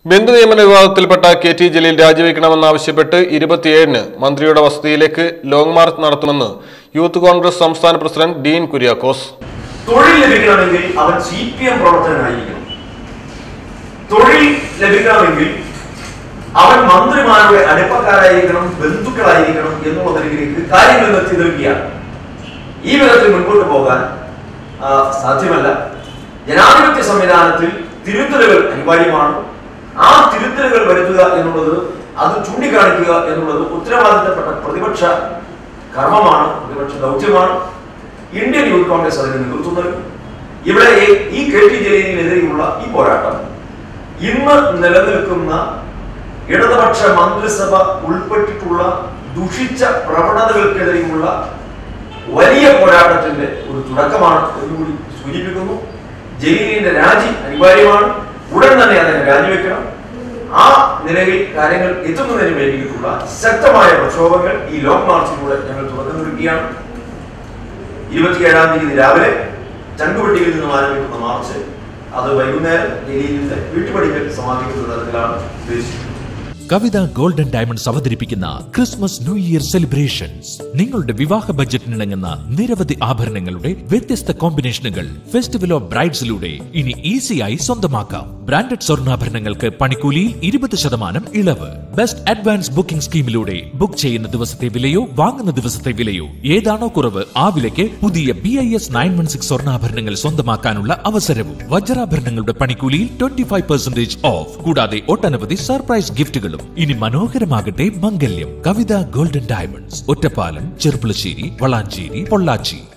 ബന്ധു നിയമന വിവാദത്തിൽപ്പെട്ട കെ ടി ജലീൽ രാജിവെക്കണമെന്നാവശ്യപ്പെട്ട് ഇരുപത്തിയേഴിന് മന്ത്രിയുടെ വസതിയിലേക്ക് ലോങ് മാർച്ച് നടത്തുമെന്ന് യൂത്ത് കോൺഗ്രസ് സംസ്ഥാന പ്രസിഡന്റ് ഡീൻ കുര്യാക്കോസ് തൊഴിൽ ലഭിക്കണമെങ്കിൽ അവൻ സി പി എം പ്രവർത്തകനായിരിക്കണം തൊഴിൽ ലഭിക്കണമെങ്കിൽ അവൻ മന്ത്രിമാരുടെ അടുപ്പക്കാരായിരിക്കണം ബന്ധുക്കളായിരിക്കണം എന്നുള്ളതിലേക്ക് കാര്യങ്ങൾ എത്തി നിൽക്കുകയാണ് ഈ വിധത്തിൽ മുൻപോട്ട് പോകാൻ ആ, സാധ്യമല്ല ജനാധിപത്യ സംവിധാനത്തിൽ തിരുത്തലുകൾ അനിവാര്യമാണ് ആ തിരുത്തലുകൾ വരുത്തുക എന്നുള്ളത് അത് ചൂണ്ടിക്കാണിക്കുക എന്നുള്ളത് ഉത്തരവാദിത്തപ്പെട്ട പ്രതിപക്ഷ കർമ്മമാണ് പ്രതിപക്ഷ ദൗത്യമാണ് ഇന്ത്യൻ യൂത്ത് കോൺഗ്രസ് അതിന് നേതൃത്വം നൽകും ഇവിടെ ഈ- ഈ കെ ടി ജലീലിനെതിരെയുള്ള ഈ പോരാട്ടം ഇന്ന് നിലനിൽക്കുന്ന ഇടതുപക്ഷ മന്ത്രിസഭ ഉൾപ്പെട്ടിട്ടുള്ള ദുഷിച്ച പ്രവണതകൾക്കെതിരെയുള്ള വലിയ പോരാട്ടത്തിന്റെ ഒരു തുടക്കമാണ് എന്നുകൂടി സൂചിപ്പിക്കുന്നു ജലീലിന്റെ രാജി അനിവാര്യമാണ് ഉടൻ തന്നെ അദ്ദേഹം രാജിവെക്കണം ആ നിലയിൽ കാര്യങ്ങൾ എത്തുന്നതിന് വേണ്ടിയിട്ടുള്ള ശക്തമായ പ്രക്ഷോഭങ്ങൾ ഈ ലോങ് മാർച്ചിലൂടെ ഞങ്ങൾ തുറന്നു നൽകുകയാണ് ഇരുപത്തിയേഴാം തീയതി രാവിലെ ചങ്കുവെട്ടിയിൽ നിന്നും ആരംഭിക്കുന്ന മാർച്ച് അത് വൈകുന്നേരം ജലീലിന്റെ വീട്ടുപടിക്കൽ സമാപിക്കുന്ന തരത്തിലാണ് ഉദ്ദേശിക്കുന്നത് കവിത ഗോൾഡൻ ഡയമണ്ട്സ് അവതരിപ്പിക്കുന്ന ക്രിസ്മസ് ന്യൂ ഇയർ സെലിബ്രേഷൻസ് നിങ്ങളുടെ വിവാഹ ബജറ്റിനിണങ്ങുന്ന നിരവധി ആഭരണങ്ങളുടെ വ്യത്യസ്ത കോമ്പിനേഷനുകൾ ഫെസ്റ്റിവൽ ഓഫ് ബ്രൈഡ്സിലൂടെ ഇനി ഈസിയായി സ്വന്തമാക്കാം ബ്രാൻഡഡ് സ്വർണ്ണാഭരണങ്ങൾക്ക് പണിക്കൂലിയിൽ ഇരുപത് ശതമാനം ഇളവ് ബെസ്റ്റ് അഡ്വാൻസ് ബുക്കിംഗ് സ്കീമിലൂടെ ബുക്ക് ചെയ്യുന്ന ദിവസത്തെ വിലയോ വാങ്ങുന്ന ദിവസത്തെ വിലയോ ഏതാണോ കുറവ് ആ വിലയ്ക്ക് പുതിയ B I S nine one six സ്വർണ്ണാഭരണങ്ങൾ സ്വന്തമാക്കാനുള്ള അവസരവും വജ്രാഭരണങ്ങളുടെ പണിക്കൂലിയിൽ ട്വന്റി ഫൈവ് പെർസെന്റേജ് ഓഫ് കൂടാതെ ഒട്ടനവധി സർപ്രൈസ് ഗിഫ്റ്റുകളും ഇനി മനോഹരമാകട്ടെ മംഗല്യം കവിത ഗോൾഡൻ ഡയമണ്ട്സ് ഒറ്റപ്പാലം ചെറുപ്പുളശ്ശേരി വളാഞ്ചേരി പൊള്ളാച്ചി